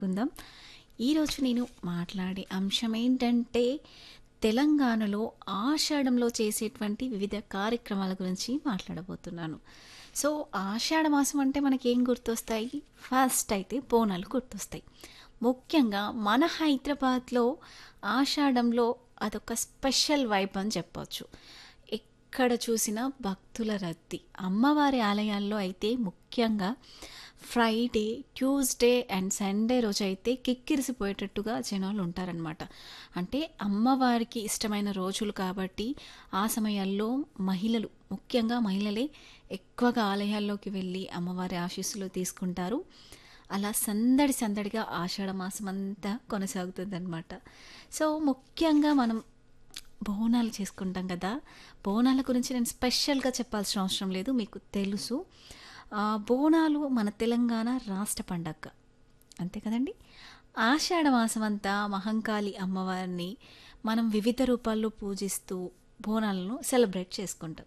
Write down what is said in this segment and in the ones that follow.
ఉందాం ఈరోజు నేను మాట్లాడే అంశం ఏంటంటే తెలంగాణలో ఆషాఢంలో చేసేటువంటి వివిధ కార్యక్రమాల గురించి మాట్లాడబోతున్నాను సో ఆషాఢ మాసం అంటే మనకి ఏం గుర్తొస్తాయి ఫస్ట్ అయితే బోనాలు గుర్తొస్తాయి ముఖ్యంగా మన హైదరాబాద్లో ఆషాఢంలో అదొక స్పెషల్ వైబ్ అని చెప్పొచ్చు ఎక్కడ చూసినా భక్తుల రద్దీ అమ్మవారి ఆలయాల్లో అయితే ముఖ్యంగా ఫ్రైడే ట్యూస్డే అండ్ సండే రోజు అయితే కిక్కిరిసిపోయేటట్టుగా జనాలు ఉంటారనమాట అంటే అమ్మవారికి ఇష్టమైన రోజులు కాబట్టి ఆ సమయాల్లో మహిళలు ముఖ్యంగా మహిళలే ఎక్కువగా ఆలయాల్లోకి వెళ్ళి అమ్మవారి ఆశీస్సులు తీసుకుంటారు అలా సందడి సందడిగా ఆషాఢ మాసం అంతా కొనసాగుతుందన్నమాట సో ముఖ్యంగా మనం బోనాలు చేసుకుంటాం కదా బోనాల గురించి నేను స్పెషల్గా చెప్పాల్సిన అవసరం లేదు మీకు తెలుసు ఆ, బోనాలు మన తెలంగాణ రాష్ట్ర పండగ అంతే కదండి ఆషాఢ మాసం అంతా మహంకాళి అమ్మవారిని మనం వివిధ రూపాల్లో పూజిస్తూ బోనాలను సెలబ్రేట్ చేసుకుంటాం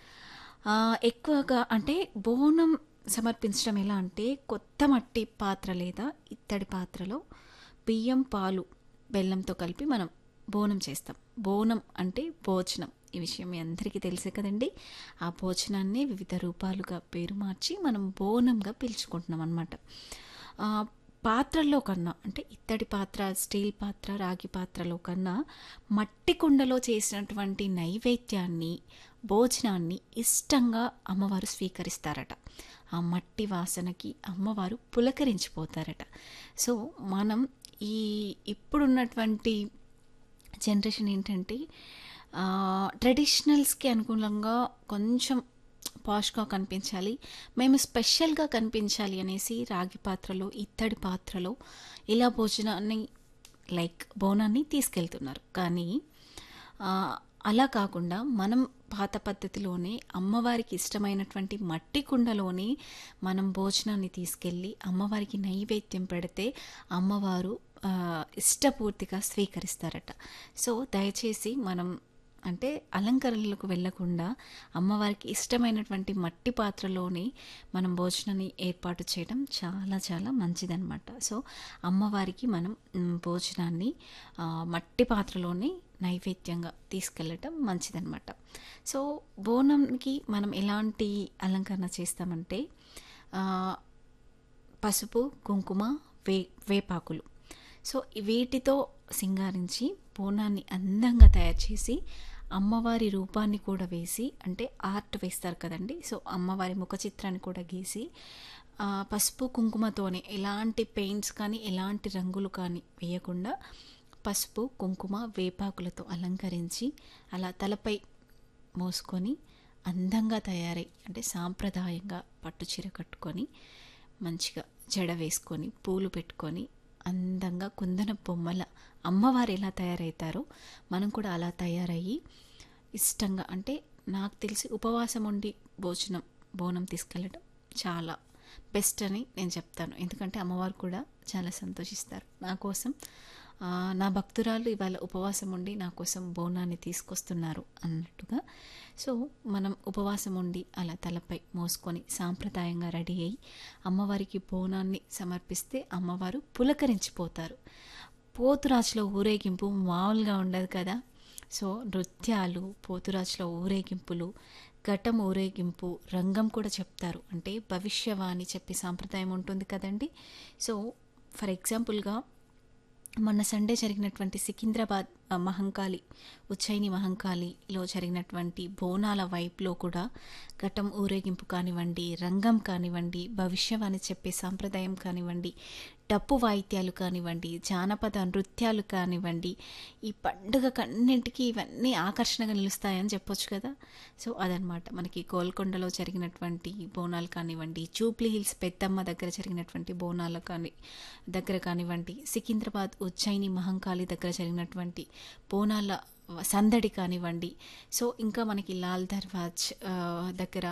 ఆ, ఎక్కువగా అంటే బోనం సమర్పించడం ఎలా అంటే కొత్త మట్టి పాత్ర లేదా ఇత్తడి పాత్రలో బియ్యం పాలు బెల్లంతో కలిపి మనం బోనం చేస్తాం బోనం అంటే భోజనం ఈ విషయం మీ అందరికీ తెలిసే కదండి ఆ భోజనాన్ని వివిధ రూపాలుగా పేరు మార్చి మనం బోనంగా పిలుచుకుంటున్నాం అనమాట పాత్రల్లో కన్నా అంటే ఇత్తడి పాత్ర స్టీల్ పాత్ర రాగి పాత్రలో కన్నా మట్టి కుండలో చేసినటువంటి నైవేద్యాన్ని భోజనాన్ని ఇష్టంగా అమ్మవారు స్వీకరిస్తారట ఆ మట్టి వాసనకి అమ్మవారు పులకరించిపోతారట సో మనం ఈ ఇప్పుడున్నటువంటి జనరేషన్ ఏంటంటే ఆ, ట్రెడిషనల్స్కి అనుకూలంగా కొంచెం పాష్గా కనిపించాలి మేము స్పెషల్గా కనిపించాలి అనేసి రాగి పాత్రలో ఇత్తడి పాత్రలో ఇలా భోజనాన్ని లైక్ బోనాన్ని తీసుకెళ్తున్నారు కానీ ఆ, అలా కాకుండా మనం పాత పద్ధతిలోనే అమ్మవారికి ఇష్టమైనటువంటి మట్టి కుండలోనే మనం భోజనాన్ని తీసుకెళ్ళి అమ్మవారికి నైవేద్యం పెడితే అమ్మవారు ఆ, ఇష్టపూర్తిగా స్వీకరిస్తారట సో దయచేసి మనం అంటే అలంకరణలకు వెళ్ళకుండా అమ్మవారికి ఇష్టమైనటువంటి మట్టి పాత్రలోనే మనం భోజనాన్ని ఏర్పాటు చేయడం చాలా చాలా మంచిదన్నమాట సో అమ్మవారికి మనం మ్, భోజనాన్ని ఆ, మట్టి పాత్రలోనే నైవేద్యంగా తీసుకెళ్ళటం మంచిదన్నమాట సో బోనంకి మనం ఎలాంటి అలంకరణ చేస్తామంటే ఆ, పసుపు కుంకుమ వే వేపాకులు సో వీటితో సింగారించి బోనాన్ని అందంగా తయారు చేసి అమ్మవారి రూపాన్ని కూడా వేసి అంటే ఆర్ట్ వేస్తారు కదండి సో అమ్మవారి ముఖ చిత్రాన్ని కూడా గీసి ఆ, పసుపు కుంకుమతోనే ఎలాంటి పెయింట్స్ కానీ ఎలాంటి రంగులు కానీ వేయకుండా పసుపు కుంకుమ వేపాకులతో అలంకరించి అలా తలపై మోసుకొని అందంగా తయారై అంటే సాంప్రదాయంగా పట్టు చీర కట్టుకొని మంచిగా జడ వేసుకొని పూలు పెట్టుకొని అందంగా కుందన బొమ్మల అమ్మవారు ఎలా తయారవుతారో మనం కూడా అలా తయారయ్యి ఇష్టంగా అంటే నాకు తెలిసి ఉపవాసం ఉండి భోజనం బోనం తీసుకెళ్ళడం చాలా బెస్ట్ అని నేను చెప్తాను ఎందుకంటే అమ్మవారు కూడా చాలా సంతోషిస్తారు నా కోసం ఆ, నా భక్తురాలు ఇవాళ ఉపవాసం ఉండి నా కోసం బోనాన్ని తీసుకొస్తున్నారు అన్నట్టుగా సో మనం ఉపవాసం ఉండి అలా తలపై మోసుకొని సాంప్రదాయంగా రెడీ అయ్యి అమ్మవారికి బోనాన్ని సమర్పిస్తే అమ్మవారు పులకరించిపోతారు పోతురాజులో ఊరేగింపు మామూలుగా ఉండదు కదా సో నృత్యాలు పోతురాజులో ఊరేగింపులు ఘటం ఊరేగింపు రంగం కూడా చెప్తారు అంటే భవిష్యవాణి చెప్పే సాంప్రదాయం ఉంటుంది కదండి సో ఫర్ ఎగ్జాంపుల్గా మొన్న సండే జరిగినటువంటి సికింద్రాబాద్ ఆ, మహంకాళి ఉజ్జయిని మహంకాళిలో జరిగినటువంటి బోనాల వైపులో కూడా ఘటం ఊరేగింపు కానివ్వండి రంగం కానివ్వండి భవిష్యవాణి చెప్పే సాంప్రదాయం కానివ్వండి డప్పు వాయిద్యాలు కానివ్వండి జానపద నృత్యాలు కానివ్వండి ఈ పండుగ కన్నింటికి ఇవన్నీ ఆకర్షణగా నిలుస్తాయని చెప్పొచ్చు కదా సో అదనమాట మనకి గోల్కొండలో జరిగినటువంటి బోనాలు కానివ్వండి జూబ్లీ హిల్స్ పెద్దమ్మ దగ్గర జరిగినటువంటి బోనాలు కానీ దగ్గర కానివ్వండి సికింద్రాబాద్ ఉజ్జయిని మహంకాళి దగ్గర జరిగినటువంటి బోనాల సందడి కానివ్వండి సో ఇంకా మనకి లాల్ దర్వాజ్ ఆ, దగ్గర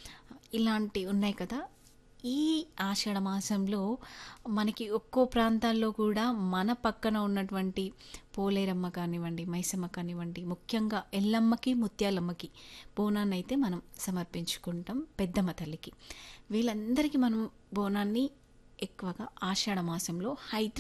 ఇలాంటివి ఉన్నాయి కదా ఈ ఆషాఢ మాసంలో మనకి ఒక్కో ప్రాంతాల్లో కూడా మన పక్కన ఉన్నటువంటి పోలేరమ్మ కానివ్వండి మైసమ్మ కానివ్వండి ముఖ్యంగా ఎల్లమ్మకి ముత్యాలమ్మకి బోనాన్ని అయితే మనం సమర్పించుకుంటాం పెద్దమ్మ తల్లికి వీళ్ళందరికీ మనం బోనాన్ని ఎక్కువగా ఆషాఢ మాసంలో హైదరాబాద్